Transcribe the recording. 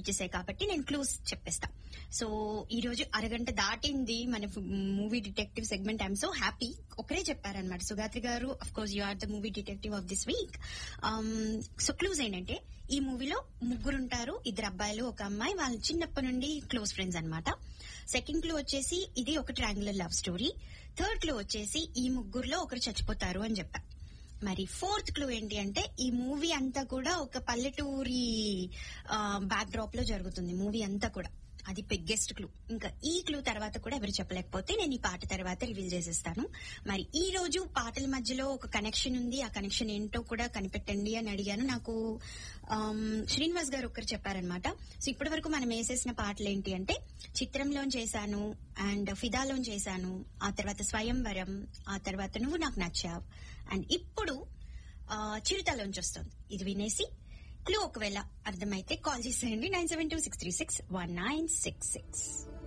వచ్చేసాయి కాబట్టి నేను క్లూస్ చెప్పేస్తా సో ఈ రోజు అరగంట దాటింది మన movie detective segment I'm so happy ఒకరే చెప్పారనమాట Sugatri garu of course you are the movie detective of this week so clues ఏంటంటే ఈ మూవీలో ముగ్గురు ఉంటారు ఇద్దరు అబ్బాయిలు ఒక అమ్మాయి వాళ్ళు చిన్నప్పటి నుండి క్లోజ్ ఫ్రెండ్స్ అన్నమాట సెకండ్ క్లూ వచ్చేసి ఇది ఒక triangular love story third clue వచ్చేసి ఈ ముగ్గురులో ఒకరు చచ్చిపోతారు అని చెప్పా మరి ఫోర్త్ క్లూ ఏంటి అంటే ఈ మూవీ అంతా కూడా ఒక పల్లెటూరి బ్యాక్ డ్రాప్ లో జరుగుతుంది మూవీ అంతా కూడా అది బిగ్గెస్ట్ క్లూ ఇంకా ఈ క్లూ తర్వాత కూడా ఎవరు చెప్పలేకపోతే నేను ఈ పాట తర్వాత రివీల్ చేసేస్తాను మరి ఈ రోజు పాటల మధ్యలో ఒక కనెక్షన్ ఉంది ఆ కనెక్షన్ ఏంటో కూడా కనిపెట్టండి అని అడిగాను నాకు ఆమ్, శ్రీనివాస్ గారు ఒకరు చెప్పారనమాట సో ఇప్పటి వరకు మనం వేసేసిన పాటలు ఏంటి అంటే చిత్రంలో చేశాను అండ్ ఫిదాలో చేశాను ఆ తర్వాత స్వయంవరం ఆ తర్వాత నువ్వు నాకు నచ్చావు అండ్ ఇప్పుడు ఆ, చిరుతలోంచి వస్తుంది ఇది వినేసి క్లూ ఒకవేళ అర్థమైతే కాల్ చేసేయండి nine seven two six three six one nine six six